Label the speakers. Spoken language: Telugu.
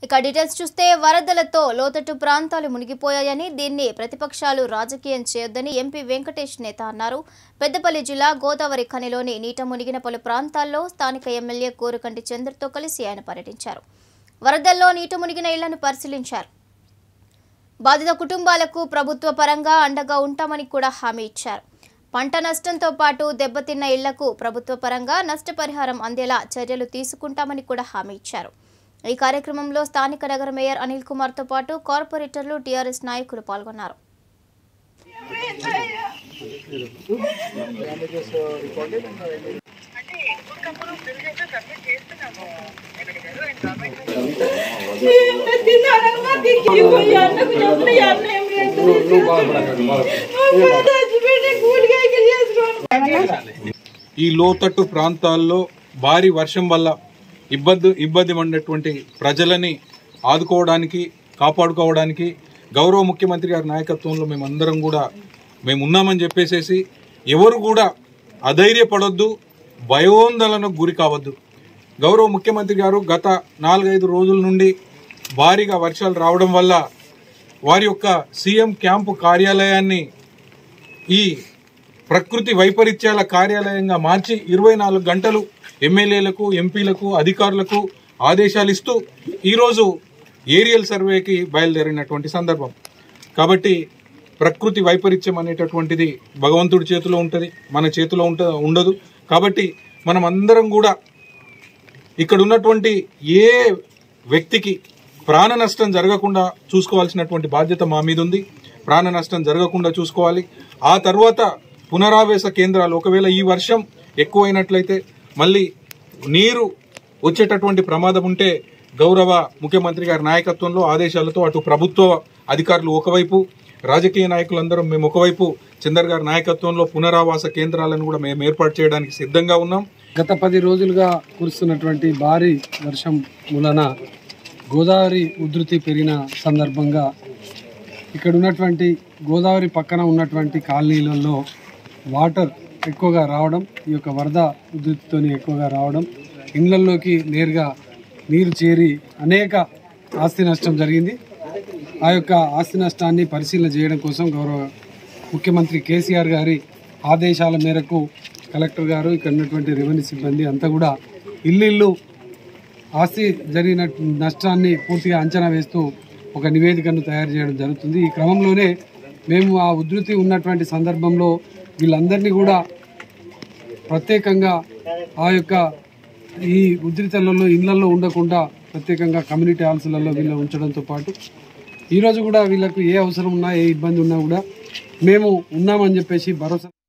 Speaker 1: ఇక డీటెయిల్స్ చూస్తే వరదలతో లోతట్టు ప్రాంతాలు మునిగిపోయాయని దీన్ని ప్రతిపక్షాలు రాజకీయం చేయొద్దని ఎంపీ వెంకటేష్ నేత అన్నారు పెద్దపల్లి జిల్లా గోదావరి ఖనిలోని నీట మునిగిన పలు ప్రాంతాల్లో స్థానిక ఎమ్మెల్యే కోరుకంటి చంద్రతో కలిసి ఆయన పర్యటించారు వరదల్లో నీట మునిగిన ఇళ్లను పరిశీలించారు బాధిత కుటుంబాలకు ప్రభుత్వ పరంగా అండగా ఉంటామని కూడా హామీ ఇచ్చారు పంట నష్టంతో పాటు దెబ్బతిన్న ఇళ్లకు ప్రభుత్వ పరంగా నష్టపరిహారం అందేలా చర్యలు తీసుకుంటామని కూడా హామీ ఇచ్చారు ఈ కార్యక్రమంలో స్థానిక నగర మేయర్ అనిల్ కుమార్తో పాటు కార్పొరేటర్లు టీఆర్ఎస్ నాయకులు పాల్గొన్నారు
Speaker 2: ఈ లోతట్టు ప్రాంతాల్లో భారీ వర్షం వల్ల ఇబ్బంది ఇబ్బంది పడినటువంటి ప్రజలని ఆదుకోవడానికి కాపాడుకోవడానికి గౌరవ ముఖ్యమంత్రి గారి నాయకత్వంలో మేమందరం కూడా మేము ఉన్నామని చెప్పేసేసి ఎవరు కూడా అధైర్యపడొద్దు భయోందోళనకు గురి కావద్దు గౌరవ ముఖ్యమంత్రి గారు గత నాలుగైదు రోజుల నుండి భారీగా వర్షాలు రావడం వల్ల వారి యొక్క సీఎం క్యాంపు కార్యాలయాన్ని ఈ ప్రకృతి వైపరీత్యాల కార్యాలయంగా మార్చి ఇరవై నాలుగు గంటలు ఎమ్మెల్యేలకు ఎంపీలకు అధికారులకు ఆదేశాలు ఇస్తూ ఈరోజు ఏరియల్ సర్వేకి బయలుదేరినటువంటి సందర్భం కాబట్టి ప్రకృతి వైపరీత్యం అనేటటువంటిది భగవంతుడి చేతిలో ఉంటుంది మన చేతిలో ఉంట ఉండదు కాబట్టి మనం అందరం కూడా ఇక్కడ ఉన్నటువంటి ఏ వ్యక్తికి ప్రాణ నష్టం జరగకుండా చూసుకోవాల్సినటువంటి బాధ్యత మా మీద ఉంది ప్రాణ నష్టం జరగకుండా చూసుకోవాలి ఆ తర్వాత పునరావేశ కేంద్రాలు ఒకవేళ ఈ వర్షం ఎక్కువైనట్లయితే మళ్ళీ నీరు వచ్చేటటువంటి ప్రమాదం ఉంటే గౌరవ ముఖ్యమంత్రి గారి నాయకత్వంలో ఆదేశాలతో అటు ప్రభుత్వ అధికారులు ఒకవైపు రాజకీయ నాయకులందరం మేము ఒకవైపు చందర్ గారి నాయకత్వంలో పునరావాస కేంద్రాలను కూడా మేము ఏర్పాటు చేయడానికి సిద్ధంగా ఉన్నాం
Speaker 3: గత పది రోజులుగా కురుస్తున్నటువంటి భారీ వర్షం మూలన గోదావరి ఉధృతి పెరిగిన సందర్భంగా ఇక్కడ ఉన్నటువంటి గోదావరి పక్కన ఉన్నటువంటి కాలనీలలో వాటర్ ఎక్కువగా రావడం ఈ యొక్క వరద ఉధృతితో ఎక్కువగా రావడం ఇండ్లల్లోకి నేరుగా నీరు చేరి అనేక ఆస్తి నష్టం జరిగింది ఆ యొక్క ఆస్తి నష్టాన్ని పరిశీలన చేయడం కోసం గౌరవ ముఖ్యమంత్రి కేసీఆర్ గారి ఆదేశాల మేరకు కలెక్టర్ గారు ఇక్కడ ఉన్నటువంటి రెవెన్యూ సిబ్బంది అంతా కూడా ఇల్లు ఆస్తి జరిగిన నష్టాన్ని పూర్తిగా అంచనా వేస్తూ ఒక నివేదికను తయారు చేయడం జరుగుతుంది ఈ క్రమంలోనే మేము ఆ ఉధృతి ఉన్నటువంటి సందర్భంలో వీళ్ళందరినీ కూడా ప్రత్యేకంగా ఆ యొక్క ఈ ఉధృతలలో ఇళ్లలో ఉండకుండా ప్రత్యేకంగా కమ్యూనిటీ హాల్స్లలో వీళ్ళు ఉంచడంతో పాటు ఈరోజు కూడా వీళ్ళకు ఏ అవసరం ఉన్నా ఏ ఇబ్బంది ఉన్నా కూడా మేము ఉన్నామని చెప్పేసి భరోసా